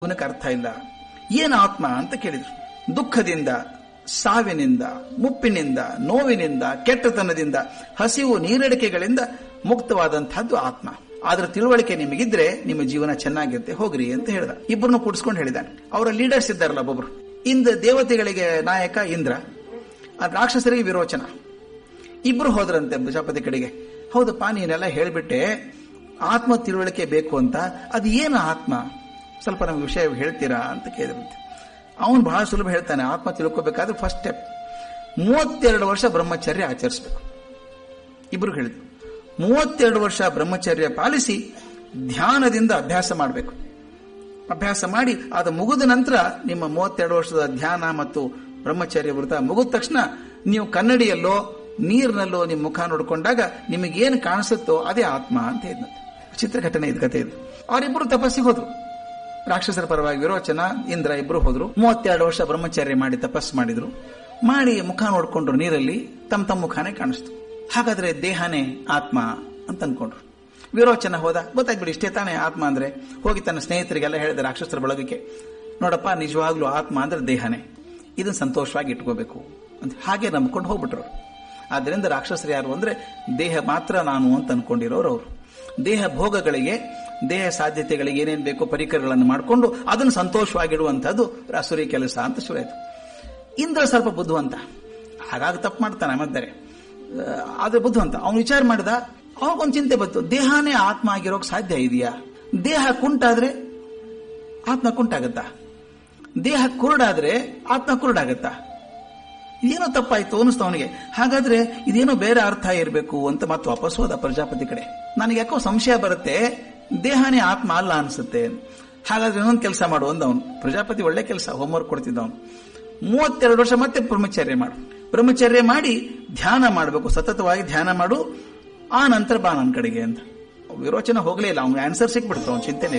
ಅವನಕ್ಕೆ ಅರ್ಥ ಇಲ್ಲ ಏನು ಆತ್ಮ ಅಂತ ಕೇಳಿದ್ರು ದುಃಖದಿಂದ ಸಾವಿನಿಂದ ಮುಪ್ಪಿನಿಂದ ನೋವಿನಿಂದ ಕೆಟ್ಟತನದಿಂದ ಹಸಿವು ನೀರಡಿಕೆಗಳಿಂದ ಮುಕ್ತವಾದಂತಹದ್ದು ಆತ್ಮ ಅದರ ತಿಳುವಳಿಕೆ ನಿಮಗಿದ್ರೆ ನಿಮ್ಮ ಜೀವನ ಚೆನ್ನಾಗಿರುತ್ತೆ ಹೋಗ್ರಿ ಅಂತ ಹೇಳ್ದ ಇಬ್ಬರನ್ನು ಕೂಡಿಸ್ಕೊಂಡು ಹೇಳಿದಾನೆ ಅವರ ಲೀಡರ್ಸ್ ಇದ್ದಾರಲ್ಲ ಒಬ್ಬೊಬ್ರು ಇಂದ ದೇವತೆಗಳಿಗೆ ನಾಯಕ ಇಂದ್ರ ಆ ರಾಕ್ಷಸರಿಗೆ ವಿರೋಚನ ಇಬ್ರು ಹೋದ್ರಂತೆ ಪ್ರಜಾಪತಿ ಕಡೆಗೆ ಹೌದಪ್ಪ ನೀನೆಲ್ಲ ಹೇಳ್ಬಿಟ್ಟೆ ಆತ್ಮ ತಿಳುವಳಿಕೆ ಬೇಕು ಅಂತ ಅದು ಏನು ಆತ್ಮ ಸ್ವಲ್ಪ ನಮ್ಗೆ ವಿಷಯ ಹೇಳ್ತೀರಾ ಅಂತ ಕೇಳಿದ್ರಂತೆ ಅವನು ಬಹಳ ಸುಲಭ ಹೇಳ್ತಾನೆ ಆತ್ಮ ತಿಳ್ಕೋಬೇಕಾದ್ರೆ ಫಸ್ಟ್ ಸ್ಟೆಪ್ ಮೂವತ್ತೆರಡು ವರ್ಷ ಬ್ರಹ್ಮಚರ್ಯ ಆಚರಿಸಬೇಕು ಇಬ್ರು ಹೇಳಿದ್ರು ಮೂವತ್ತೆರಡು ವರ್ಷ ಬ್ರಹ್ಮಚರ್ಯ ಪಾಲಿಸಿ ಧ್ಯಾನದಿಂದ ಅಭ್ಯಾಸ ಮಾಡಬೇಕು ಅಭ್ಯಾಸ ಮಾಡಿ ಅದು ಮುಗಿದ ನಂತರ ನಿಮ್ಮ ಮೂವತ್ತೆರಡು ವರ್ಷದ ಧ್ಯಾನ ಮತ್ತು ಬ್ರಹ್ಮಚರ್ಯ ವೃತ ಮುಗಿದ ತಕ್ಷಣ ನೀವು ಕನ್ನಡಿಯಲ್ಲೋ ನೀರಿನಲ್ಲೋ ನಿಮ್ಮ ಮುಖ ನೋಡಿಕೊಂಡಾಗ ನಿಮಗೇನು ಕಾಣಿಸುತ್ತೋ ಅದೇ ಆತ್ಮ ಅಂತ ಹೇಳಿದಂತೆ ಚಿತ್ರಘಟನೆ ಇದು ಕಥೆ ಇದು ಅವರಿಬ್ಬರು ತಪಸ್ಸಿಗೆ ಹೋದ್ರು ರಾಕ್ಷಸರ ಪರವಾಗಿ ವಿರೋಚನ ಇಂದ್ರ ಇಬ್ರು ಹೋದ್ರು ಮೂವತ್ತೆರಡು ವರ್ಷ ಬ್ರಹ್ಮಚರ್ಯ ಮಾಡಿ ತಪಸ್ಸು ಮಾಡಿದ್ರು ಮಾಡಿ ಮುಖ ನೋಡ್ಕೊಂಡ್ರು ನೀರಲ್ಲಿ ತಮ್ಮ ತಮ್ಮ ಮುಖಾನೇ ಕಾಣಿಸ್ತು ಹಾಗಾದ್ರೆ ದೇಹನೇ ಆತ್ಮ ಅಂತ ಅನ್ಕೊಂಡ್ರು ವಿರೋಚನ ಹೋದ ಗೊತ್ತಾಗ್ಬಿಡಿ ಇಷ್ಟೇ ತಾನೇ ಆತ್ಮ ಅಂದ್ರೆ ಹೋಗಿ ತನ್ನ ಸ್ನೇಹಿತರಿಗೆಲ್ಲ ಹೇಳಿದ ರಾಕ್ಷಸರ ಬಳಗಕ್ಕೆ ನೋಡಪ್ಪ ನಿಜವಾಗ್ಲೂ ಆತ್ಮ ಅಂದ್ರೆ ದೇಹನೇ ಇದನ್ನ ಸಂತೋಷವಾಗಿ ಇಟ್ಕೋಬೇಕು ಅಂತ ಹಾಗೆ ನಂಬ್ಕೊಂಡು ಹೋಗ್ಬಿಟ್ರು ಆದ್ರಿಂದ ರಾಕ್ಷಸರು ಯಾರು ಅಂದ್ರೆ ದೇಹ ಮಾತ್ರ ನಾನು ಅಂತ ಅನ್ಕೊಂಡಿರೋರು ಅವರು ದೇಹ ಭೋಗಗಳಿಗೆ ದೇಹ ಸಾಧ್ಯತೆಗಳಿಗೆ ಏನೇನು ಬೇಕೋ ಪರಿಕರಗಳನ್ನು ಮಾಡಿಕೊಂಡು ಅದನ್ನು ಸಂತೋಷವಾಗಿಡುವಂಥದ್ದು ರಾಸುರಿ ಕೆಲಸ ಅಂತ ಶುರುವಾಯಿತು ಇಂದ್ರ ಸ್ವಲ್ಪ ಬುದ್ಧಿವಂತ ಹಾಗಾಗಿ ತಪ್ಪು ಮಾಡ್ತಾನೆ ಮದ್ದರೆ ಆದ್ರೆ ಬುದ್ಧಿವಂತ ಅವನು ವಿಚಾರ ಮಾಡಿದ ಅವಾಗೊಂದು ಚಿಂತೆ ಬಂತು ದೇಹನೇ ಆತ್ಮ ಆಗಿರೋಕ್ ಸಾಧ್ಯ ಇದೆಯಾ ದೇಹ ಕುಂಟಾದ್ರೆ ಆತ್ಮ ಕುಂಟಾಗತ್ತಾ ದೇಹ ಕುರುಡಾದ್ರೆ ಆತ್ಮ ಕುರುಡಾಗತ್ತಾ ಇದೇನೋ ತಪ್ಪಾಯ್ತು ಅನಿಸ್ತು ಅವನಿಗೆ ಹಾಗಾದ್ರೆ ಇದೇನೋ ಬೇರೆ ಅರ್ಥ ಇರಬೇಕು ಅಂತ ಮತ್ತೆ ವಾಪಸ್ ಹೋದ ಪ್ರಜಾಪತಿ ಕಡೆ ನನಗೆ ಯಾಕೋ ಸಂಶಯ ಬರುತ್ತೆ ದೇಹನೇ ಆತ್ಮ ಅಲ್ಲ ಅನ್ಸುತ್ತೆ ಹಾಗಾದ್ರೆ ಇನ್ನೊಂದು ಕೆಲಸ ಮಾಡು ಅಂದ ಅವನು ಪ್ರಜಾಪತಿ ಒಳ್ಳೆ ಕೆಲಸ ಹೋಮ್ವರ್ಕ್ ಕೊಡ್ತಿದ್ದ ಅವನು ಮೂವತ್ತೆರಡು ವರ್ಷ ಮತ್ತೆ ಬ್ರಹ್ಮಚರ್ಯ ಮಾಡು ಬ್ರಹ್ಮಚರ್ಯ ಮಾಡಿ ಧ್ಯಾನ ಮಾಡಬೇಕು ಸತತವಾಗಿ ಧ್ಯಾನ ಮಾಡು ಆ ನಂತರ ಬಾ ನನ್ನ ಕಡೆಗೆ ಅಂತ ವಿರೋಚನ ಹೋಗ್ಲೇ ಇಲ್ಲ ಅವ್ನಿಗೆ ಆನ್ಸರ್ ಸಿಕ್ಬಿಡ್ತು ಅವ್ನು ಚಿಂತೆನೆ